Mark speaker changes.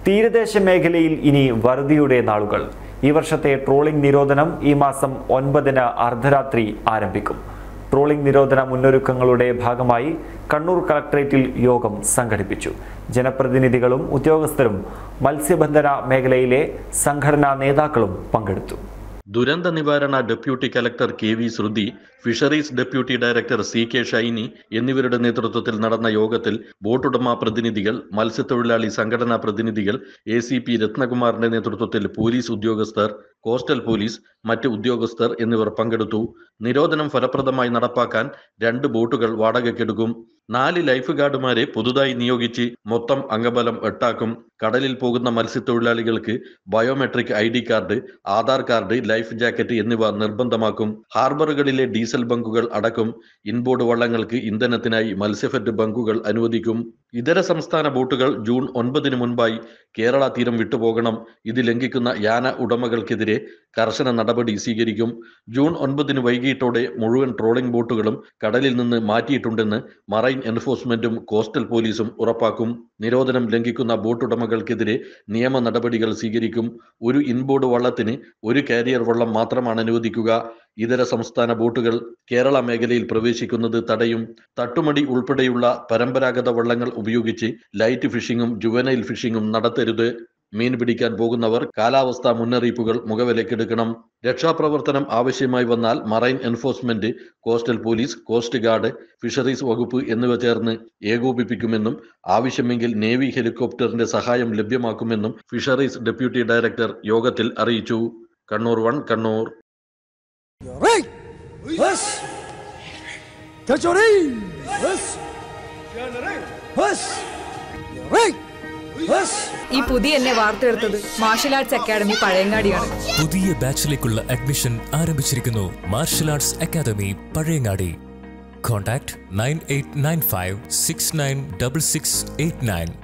Speaker 1: തീരദേശ മേഖലയിൽ ഇനി വറുതിയുടെ നാളുകൾ ഈ വർഷത്തെ ട്രോളിംഗ് നിരോധനം ഈ മാസം ഒൻപതിന് അർദ്ധരാത്രി ആരംഭിക്കും ട്രോളിംഗ് നിരോധന മുന്നൊരുക്കങ്ങളുടെ ഭാഗമായി കണ്ണൂർ കളക്ടറേറ്റിൽ യോഗം സംഘടിപ്പിച്ചു ജനപ്രതിനിധികളും ഉദ്യോഗസ്ഥരും മത്സ്യബന്ധന മേഖലയിലെ സംഘടനാ നേതാക്കളും പങ്കെടുത്തു
Speaker 2: ദുരന്ത നിവാരണ deputy collector K V Shruthi fisheries deputy director C K Shiny എന്നിവരുടെ നേതൃത്വത്തിൽ നടന്ന യോഗത്തിൽ ബോട്ടുടമ പ്രതിനിധികൾ മത്സ്യത്തൊഴിലാളി സംഘടനാ പ്രതിനിധികൾ എ സി പി രത്നകുമാറിന്റെ നേതൃത്വത്തിൽ പോലീസ് ഉദ്യോഗസ്ഥർ കോസ്റ്റൽ പോലീസ് മറ്റ് ഉദ്യോഗസ്ഥർ എന്നിവർ പങ്കെടുത്തു നിരോധനം ഫലപ്രദമായി നടപ്പാക്കാൻ രണ്ട് ബോട്ടുകൾ വാടകയ്ക്കെടുക്കും നാല് ലൈഫ് ഗാർഡുമാരെ പുതുതായി നിയോഗിച്ച് മൊത്തം അംഗബലം എട്ടാക്കും കടലിൽ പോകുന്ന മത്സ്യത്തൊഴിലാളികൾക്ക് biometric I D card Aadhaar card life jacket എന്നിവ നിർബന്ധമാക്കും ഹാർബറുകളിലെ ഡീസൽ ബങ്കുകൾ അടക്കം ഇൻബോർഡ് വള്ളങ്ങൾക്ക് ഇന്ധനത്തിനായി മത്സ്യഫെഡ് ബങ്കുകൾ അനുവദിക്കും ഇതര സംസ്ഥാന ബോട്ടുകൾ ജൂൺ ഒൻപതിന് മുൻപായി കേരള തീരം വിട്ടുപോകണം ഇത് ലംഘിക്കുന്ന യാന ഉടമകൾക്കെതിരെ കർശന നടപടി സ്വീകരിക്കും ജൂൺ ഒൻപതിന് വൈകിട്ടോടെ മുഴുവൻ ട്രോളിംഗ് ബോട്ടുകളും കടലിൽ നിന്ന് മാറ്റിയിട്ടുണ്ടെന്ന് മറൈൻ എൻഫോഴ്സ്മെന്റും കോസ്റ്റൽ പോലീസും ഉറപ്പാക്കും നിരോധനം ലംഘിക്കുന്ന ബോട്ടുടമകൾക്കെതിരെ നിയമ നടപടികൾ സ്വീകരിക്കും ഒരു ഇൻബോർഡ് വള്ളത്തിന് ഒരു കാരിയർ വള്ളം മാത്രമാണ് അനുവദിക്കുക ഇതര സംസ്ഥാന ബോട്ടുകൾ കേരള മേഖലയിൽ പ്രവേശിക്കുന്നത് തടയും തട്ടുമടി ഉൾപ്പെടെയുള്ള പരമ്പരാഗത വള്ളങ്ങൾ ഉപയോഗിച്ച് ലൈറ്റ് ഫിഷിംഗും ജുവനൈൽ ഫിഷിംഗും നടത്തരുത് മീൻ പിടിക്കാൻ പോകുന്നവർ കാലാവസ്ഥാ മുന്നറിയിപ്പുകൾ മുഖവിലക്കെടുക്കണം രക്ഷാപ്രവർത്തനം ആവശ്യമായി വന്നാൽ marine enforcement coastal police coast guard fisheries വകുപ്പ് എന്നിവ ചേർന്ന് ഏകോപിപ്പിക്കുമെന്നും ആവശ്യമെങ്കിൽ നേവി ഹെലികോപ്റ്ററിന്റെ സഹായം ലഭ്യമാക്കുമെന്നും ഫിഷറീസ് ഡെപ്യൂട്ടി ഡയറക്ടർ യോഗത്തിൽ അറിയിച്ചു Kannur one Kannur
Speaker 3: Right. Yes. Kachori. Yes. Yes. Right. Yes.
Speaker 4: ഈ പുതിയ എന്നെ വാർത്തെടുത്തത് മാർഷൽ ആർട്സ് അക്കാദമി പഴയങ്ങാടിയാണ്
Speaker 5: പുതിയ ബാച്ചിലേക്കുള്ള അഡ്മിഷൻ ആരംഭിച്ചിരിക്കുന്നു martial arts academy Pazhayangadi contact nine eight nine five six nine double six eight nine